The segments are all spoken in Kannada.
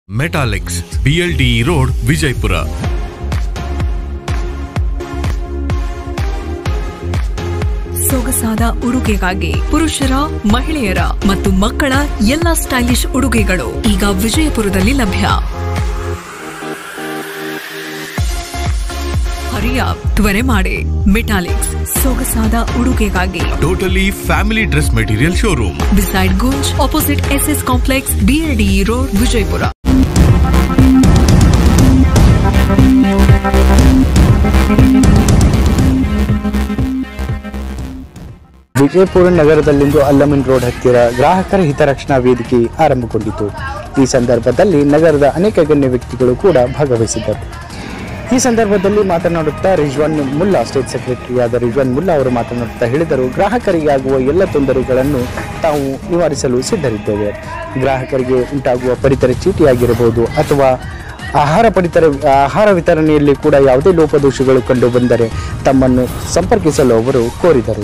ಮೆಟಾಲಿಕ್ಸ್ ಬಿಎಲ್ಡಿಇ ರೋಡ್ ವಿಜಯಪುರ ಸೊಗಸಾದ ಉಡುಗೆಗಾಗಿ ಪುರುಷರ ಮಹಿಳೆಯರ ಮತ್ತು ಮಕ್ಕಳ ಎಲ್ಲಾ ಸ್ಟೈಲಿಶ್ ಉಡುಗೆಗಳು ಈಗ ವಿಜಯಪುರದಲ್ಲಿ ಲಭ್ಯ ಹರಿಯ ತ್ವರೆ ಮಾಡಿ ಮೆಟಾಲಿಕ್ಸ್ ಸೊಗಸಾದ ಉಡುಗೆಗಾಗಿ totally family dress material showroom beside Gunj opposite SS complex BLDE road Vijayapura Vijayapura ನಗರದಲ್ಲಿಂದು ಅಲ್ಲಮಿನ್ ರೋಡ್ ಹತ್ತಿರ ಗ್ರಾಹಕರ ಹಿತರಕ್ಷಣಾ ವೇದಿಕೆ ಆರಂಭಗೊಂಡಿತು ಈ ಸಂದರ್ಭದಲ್ಲಿ ನಗರದ ಅನೇಕ ಗಣ್ಯ ವ್ಯಕ್ತಿಗಳು ಕೂಡ ಭಾಗವಹಿಸಿದ್ದರು ಈ ಸಂದರ್ಭದಲ್ಲಿ ಮಾತನಾಡುತ್ತಾ ರಿಜ್ವಾನ್ ಮುಲ್ಲಾ ಸ್ಟೇಟ್ ಸೆಕ್ರೆಟರಿಯಾದ ರಿಜ್ವಾನ್ ಮುಲ್ಲಾ ಅವರು ಮಾತನಾಡುತ್ತಾ ಹೇಳಿದರು ಗ್ರಾಹಕರಿಗೆ ಆಗುವ ಎಲ್ಲ ತೊಂದರೆಗಳನ್ನು ತಾವು ನಿವಾರಿಸಲು ಸಿದ್ಧರಿದ್ದೇವೆ ಗ್ರಾಹಕರಿಗೆ ಉಂಟಾಗುವ ಪಡಿತರ ಚೀಟಿಯಾಗಿರಬಹುದು ಅಥವಾ ಆಹಾರ ಪಡಿತರ ಆಹಾರ ವಿತರಣೆಯಲ್ಲಿ ಕೂಡ ಯಾವುದೇ ಲೋಪದೋಷಗಳು ಕಂಡು ಬಂದರೆ ತಮ್ಮನ್ನು ಸಂಪರ್ಕಿಸಲು ಅವರು ಕೋರಿದರು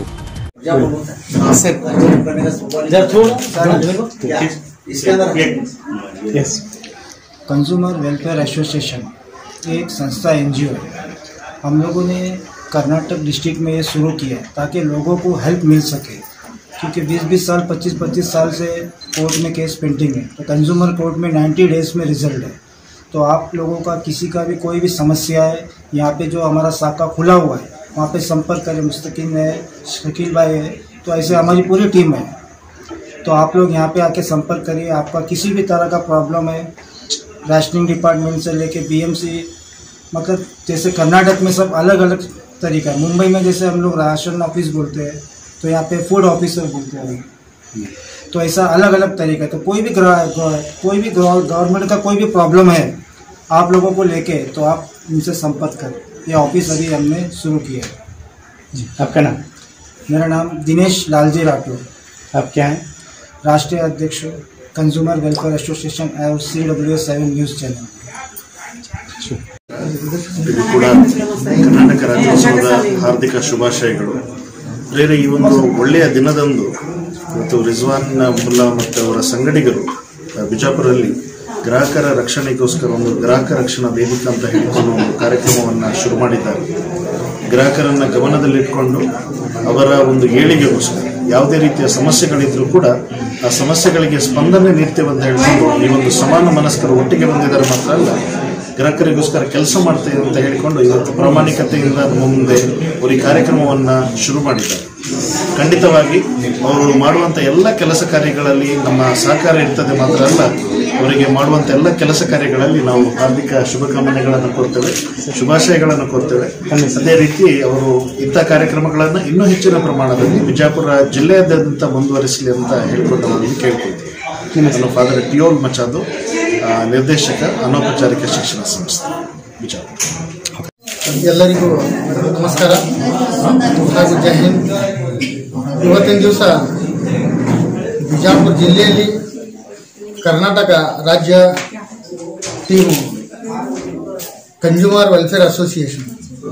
यस कंज्यूमर वेलफेयर एसोसिएशन ये एक संस्था एन है हम लोगों ने कर्नाटक डिस्ट्रिक्ट में ये शुरू किया है ताकि लोगों को हेल्प मिल सके क्योंकि 20-20 साल 25-25 साल से कोर्ट में केस पेंडिंग है तो कंज्यूमर कोर्ट में 90 डेज में रिजल्ट है तो आप लोगों का किसी का भी कोई भी समस्या है यहाँ पे जो हमारा शाखा खुला हुआ है वहाँ पे संपर्क करें मुस्तकिन है शकील भाई है तो ऐसे हमारी पूरी टीम है तो आप लोग यहाँ पे आके संपर्क करिए आपका किसी भी तरह का प्रॉब्लम है राशनिंग डिपार्टमेंट से लेके बीएमसी मतलब जैसे कर्नाटक में सब अलग अलग तरीका है मुंबई में जैसे हम लोग राशन ऑफिस बोलते हैं तो यहाँ पे फूड ऑफिसर बोलते हैं तो ऐसा अलग अलग तरीका है तो कोई भी ग्रा- ग्रा- कोई भी गवर्नमेंट का कोई भी प्रॉब्लम है आप लोगों को लेके तो आप इनसे संपर्क करें ये ऑफिस अभी हमने शुरू किया है आपका नाम मेरा नाम दिनेश लालजी राठौर आप क्या हैं राष्ट्रीय अध्यक्ष कंज्यूमर वेलफेयर एसोसिएशन और C W S seven news channel ಇದು ಕೂಡ ಕರ್ನಾಟಕ ರಾಜ್ಯೋತ್ಸವದ ಹಾರ್ದಿಕ ಶುಭಾಶಯಗಳು ಬೇರೆ ಈ ಒಂದು ಒಳ್ಳೆಯ ದಿನದಂದು ಇವತ್ತು ರಿಜ್ವಾನ್ ಮುಲ್ಲಾ ಮತ್ತು ಅವರ ಸಂಗಡಿಗರು ಆ, ಬಿಜಾಪುರಲ್ಲಿ ಗ್ರಾಹಕರ ರಕ್ಷಣೆಗೋಸ್ಕರ ಒಂದು ಗ್ರಾಹಕ ರಕ್ಷಣಾ ವೇದಿಕೆ ಅಂತ ಹೇಳಿಕೊಂಡು ಒಂದು ಕಾರ್ಯಕ್ರಮವನ್ನು ಶುರು ಮಾಡಿದ್ದಾರೆ ಗ್ರಾಹಕರನ್ನ ಗಮನದಲ್ಲಿಟ್ಕೊಂಡು ಅವರ ಒಂದು ಏಳಿಗೆಗೋಸ್ಕರ ಯಾವುದೇ ರೀತಿಯ ಸಮಸ್ಯೆಗಳಿದ್ರೂ ಕೂಡ ಆ ಸಮಸ್ಯೆಗಳಿಗೆ ಸ್ಪಂದನೆ ನೀಡ್ತೇವೆ ಅಂತ ಹೇಳ್ಕೊಂಡು ಈ ಒಂದು ಸಮಾನ ಮನಸ್ಕರು ಒಟ್ಟಿಗೆ ಬಂದಿದ್ದಾರೆ ಮಾತ್ರ ಅಲ್ಲ ಗ್ರಾಹಕರಿಗೋಸ್ಕರ ಕೆಲಸ ಮಾಡ್ತೇವೆ ಅಂತ ಹೇಳಿಕೊಂಡು ಇವತ್ತು ಪ್ರಾಮಾಣಿಕತೆಯಿಂದ ಮುಂದೆ ಅವರು ಈ ಕಾರ್ಯಕ್ರಮವನ್ನು ಶುರು ಮಾಡಿದ್ದಾರೆ ಖಂಡಿತವಾಗಿ ಅವರು ಮಾಡುವಂಥ ಎಲ್ಲ ಕೆಲಸ ಕಾರ್ಯಗಳಲ್ಲಿ ನಮ್ಮ ಸಹಕಾರ ಇರ್ತದೆ ಮಾತ್ರ ಅಲ್ಲ ಅವರಿಗೆ ಮಾಡುವಂಥ ಎಲ್ಲ ಕೆಲಸ ಕಾರ್ಯಗಳಲ್ಲಿ ನಾವು ಹಾರ್ದಿಕ ಶುಭಕಾಮನೆಗಳನ್ನು ಕೊಡ್ತೇವೆ ಶುಭಾಶಯಗಳನ್ನು ಕೊಡ್ತೇವೆ ಅದೇ ರೀತಿ ಅವರು ಇಂಥ ಕಾರ್ಯಕ್ರಮಗಳನ್ನು ಇನ್ನೂ ಹೆಚ್ಚಿನ ಪ್ರಮಾಣದಲ್ಲಿ ಬಿಜಾಪುರ ಜಿಲ್ಲೆಯಾದ್ಯಂತ ಮುಂದುವರಿಸಲಿ ಅಂತ ಹೇಳ್ಕೊಂಡು ಅವರಿಗೆ ಕೇಳ್ಕೊಳ್ತೀವಿ ನಾನು ಫಾದರ್ ಟಿಯೋಲ್ ಮಚಾದು ಆ, ನಿರ್ದೇಶಕ ಅನೌಪಚಾರಿಕ ಶಿಕ್ಷಣ ಸಂಸ್ಥೆ ಬಿಜಾಪುರ ಎಲ್ಲರಿಗೂ ನಮಸ್ಕಾರ ಹಾಗೂ ಜೈ ಹಿಂದ್ ಇವತ್ತಿನ ದಿವಸ ಬಿಜಾಪುರ ಜಿಲ್ಲೆಯಲ್ಲಿ ಕರ್ನಾಟಕ ರಾಜ್ಯ ಟೀಮು ಕನ್ಸ್ಯೂಮರ್ ವೆಲ್ಫೇರ್ ಅಸೋಸಿಯೇಷನ್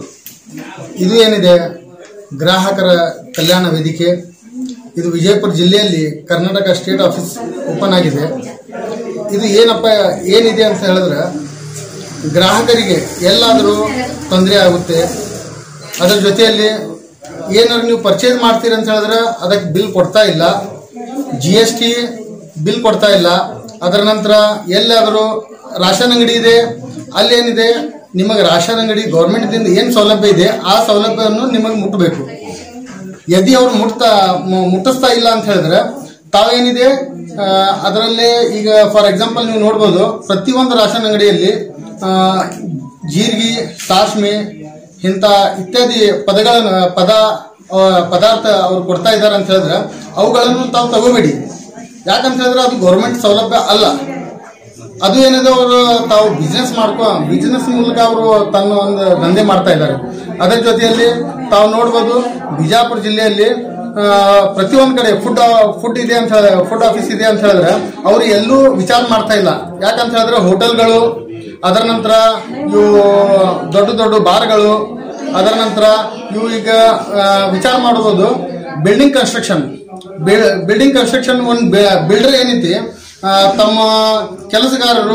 ಇದು ಏನಿದೆ ಗ್ರಾಹಕರ ಕಲ್ಯಾಣ ವೇದಿಕೆ ಇದು ವಿಜಯಪುರ ಜಿಲ್ಲೆಯಲ್ಲಿ ಕರ್ನಾಟಕ ಸ್ಟೇಟ್ ಆಫೀಸ್ ಓಪನ್ ಆಗಿದೆ ಇದು ಏನಪ್ಪ ಏನಿದೆ ಅಂತ ಹೇಳಿದ್ರೆ ಗ್ರಾಹಕರಿಗೆ ಎಲ್ಲಾದರೂ ತೊಂದರೆ ಆಗುತ್ತೆ ಅದರ ಜೊತೆಯಲ್ಲಿ ಏನಾದ್ರು ನೀವು ಪರ್ಚೇಸ್ ಮಾಡ್ತೀರಿ ಅಂತ ಹೇಳಿದ್ರೆ ಅದಕ್ಕೆ ಬಿಲ್ ಕೊಡ್ತಾ ಇಲ್ಲ ಜಿ ಎಸ್ ಟಿ ಬಿಲ್ ಕೊಡ್ತಾ ಇಲ್ಲ ಅದರ ನಂತರ ಎಲ್ಲಾದರೂ ರಾಷನ್ ಅಂಗಡಿ ಇದೆ ಅಲ್ಲೇನಿದೆ ನಿಮಗೆ ರಾಷನ್ ಅಂಗಡಿ ಗೌರ್ಮೆಂಟ್ದಿಂದ ಏನು ಸೌಲಭ್ಯ ಇದೆ ಆ ಸೌಲಭ್ಯವನ್ನು ನಿಮಗೆ ಮುಟ್ಟಬೇಕು ಯದಿ ಅವ್ರು ಮುಟ್ತಾ ಮು- ಮುಟ್ಟಿಸ್ತಾ ಇಲ್ಲ ಅಂತ ಹೇಳಿದ್ರೆ ತಾವೇನಿದೆ ಆ, ಅದರಲ್ಲೇ ಈಗ ಫಾರ್ ಎಕ್ಸಾಂಪಲ್ ನೀವು ನೋಡ್ಬೋದು ಪ್ರತಿಯೊಂದು ರಾಷನ್ ಅಂಗಡಿಯಲ್ಲಿ ಆ, ಜೀರಿಗೆ ಸಾಸ್ಮೆ ಇಂಥ ಇತ್ಯಾದಿ ಪದಗಳನ್ನು ಪದ ಆ, ಪದಾರ್ಥ ಅವ್ರು ಕೊಡ್ತಾ ಇದ್ದಾರೆ ಅಂತ ಹೇಳಿದ್ರೆ ಅವುಗಳನ್ನು ತಾವು ತಗೋಬೇಡಿ ಯಾಕಂತ ಹೇಳಿದ್ರೆ ಅದು ಗೌರ್ಮೆಂಟ್ ಸೌಲಭ್ಯ ಅಲ್ಲ ಅದು ಏನಿದೆ ಅವರು ತಾವು ಬಿಸ್ನೆಸ್ ಮಾಡ್ಕೊ ಬಿಸ್ನೆಸ್ ಮೂಲಕ ಅವರು ತನ್ನ ಒಂದು ದಂಧೆ ಮಾಡ್ತಾ ಇದ್ದಾರೆ ಅದರ ಜೊತೆಯಲ್ಲಿ ತಾವು ನೋಡ್ಬೋದು ಬಿಜಾಪುರ ಜಿಲ್ಲೆಯಲ್ಲಿ ಆ, ಪ್ರತಿಯೊಂದು ಕಡೆ ಫುಡ್ ಫುಡ್ ಇದೆ ಅಂತ ಹೇಳ ಫುಡ್ ಆಫೀಸ್ ಇದೆ ಅಂತ ಹೇಳಿದ್ರೆ ಅವರು ಎಲ್ಲೂ ವಿಚಾರ ಮಾಡ್ತಾ ಇಲ್ಲ ಯಾಕಂತ ಹೇಳಿದ್ರೆ ಹೋಟೆಲ್ಗಳು ಅದರ ನಂತರ ಇವು ದೊಡ್ಡ ದೊಡ್ಡ ಬಾರ್ಗಳು ಅದರ ನಂತರ ಇವು ಈಗ ಆ, ವಿಚಾರ ಮಾಡ್ಬೋದು ಬಿಲ್ಡಿಂಗ್ ಕನ್ಸ್ಟ್ರಕ್ಷನ್ ಬಿಲ್ಡಿಂಗ್ ಕನ್ಸ್ಟ್ರಕ್ಷನ್ ಒಂದು ಬಿಲ್ಡರ್ ಏನೈತಿ ಆ, ತಮ್ಮ ಕೆಲಸಗಾರರು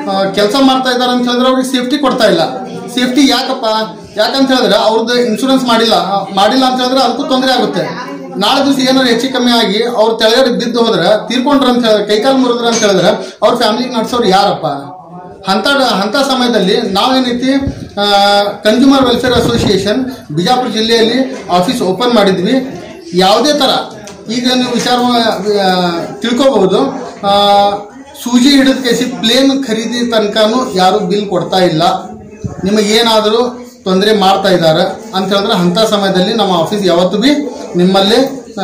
ಕೆಲಸ ಮಾಡ್ತಾ ಇದ್ದಾರೆ ಅಂತ ಹೇಳಿದ್ರೆ ಅವ್ರಿಗೆ ಸೇಫ್ಟಿ ಕೊಡ್ತಾ ಇಲ್ಲ ಸೇಫ್ಟಿ ಯಾಕಪ್ಪ ಯಾಕಂತ ಹೇಳಿದ್ರೆ ಅವ್ರದ್ದು ಇನ್ಶೂರೆನ್ಸ್ ಮಾಡಿಲ್ಲ ಆ, ಮಾಡಿಲ್ಲ ಅಂತ ಹೇಳಿದ್ರೆ ಅದಕ್ಕೂ ತೊಂದರೆ ಆಗುತ್ತೆ ನಾಳೆ ದಿವಸ ಏನಾದ್ರು ಹೆಚ್ಚು ಕಮ್ಮಿ ಆಗಿ ಅವ್ರು ತೆಳಗಡೆ ಬಿದ್ದು ಹೋದ್ರೆ ತೀರ್ಕೊಂಡ್ರ ಅಂತ ಹೇಳಿದ್ರೆ ಕೈಕಾಲು ಮುರಿದ್ರ ಅಂತ ಹೇಳಿದ್ರೆ ಅವ್ರ ಫ್ಯಾಮಿಲಿಗೆ ನಡ್ಸೋರು ಯಾರಪ್ಪ ಅಂತ ಅಂತ ಸಮಯದಲ್ಲಿ ನಾವೇನೈತಿ ಕನ್ಸ್ಯೂಮರ್ ವೆಲ್ಫೇರ್ ಅಸೋಸಿಯೇಷನ್ ಬಿಜಾಪುರ ಜಿಲ್ಲೆಯಲ್ಲಿ ಆಫೀಸ್ ಓಪನ್ ಮಾಡಿದ್ವಿ ಯಾವುದೇ ಥರ ಈಗ ನೀವು ವಿಚಾರ ಆ, ತಿಳ್ಕೊಬಹುದು ಆ, ಸೂಜಿ ಹಿಡಿದ ಕೇಸಿ ಪ್ಲೇನ್ ಖರೀದಿ ತನಕನೂ ಯಾರು ಬಿಲ್ ಕೊಡ್ತಾ ಇಲ್ಲ ನಿಮಗೇನಾದರೂ ತೊಂದರೆ ಮಾಡ್ತಾ ಇದ್ದಾರೆ ಅಂತ ಹೇಳಿದ್ರೆ ಅಂಥ ಸಮಯದಲ್ಲಿ ನಮ್ಮ ಆಫೀಸ್ ಯಾವತ್ತೂ ಬಿ ನಿಮ್ಮಲ್ಲಿ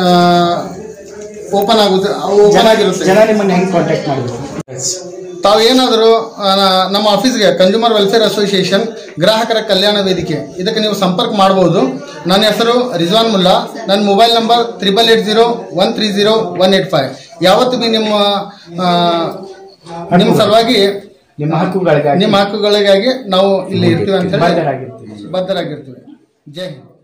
ಓಪನ್ ಆಗುತ್ತೆ ಓಪನ್ ಆಗಿರುತ್ತೆ ಜನ ನಿಮ್ಮನ್ನ ಹೆಂಗ್ ಕಾಂಟ್ಯಾಕ್ಟ್ ಮಾಡಿದ್ರು ತಾವೇನಾದರೂ ನಮ್ಮ ಆಫೀಸ್ಗೆ ಕನ್ಸ್ಯೂಮರ್ ವೆಲ್ಫೇರ್ ಅಸೋಸಿಯೇಷನ್ ಗ್ರಾಹಕರ ಕಲ್ಯಾಣ ವೇದಿಕೆ ಇದಕ್ಕೆ ನೀವು ಸಂಪರ್ಕ ಮಾಡಬಹುದು ನನ್ನ ಹೆಸರು ರಿಜ್ವಾನ್ ಮುಲ್ಲಾ ನನ್ನ mobile number triple eight zero one three zero one eight five ಯಾವತ್ತು ಬಿ ನಿಮ್ಮ ಆ, ನಿಮ್ಮ ಸಲುವಾಗಿ ನಿಮ್ಮ ಹಕ್ಕುಗಳಿಗಾಗಿ ನಿಮ್ಮ ಹಕ್ಕುಗಳಿಗಾಗಿ ನಾವು ಇಲ್ಲಿ ಇರ್ತೀವಿ ಅಂತ ಹೇಳಿ ಬದ್ಧರಾಗಿರ್ತೀವಿ. ಬದ್ಧರಾಗಿರ್ತೀವಿ ಜೈ ಹಿಂದ್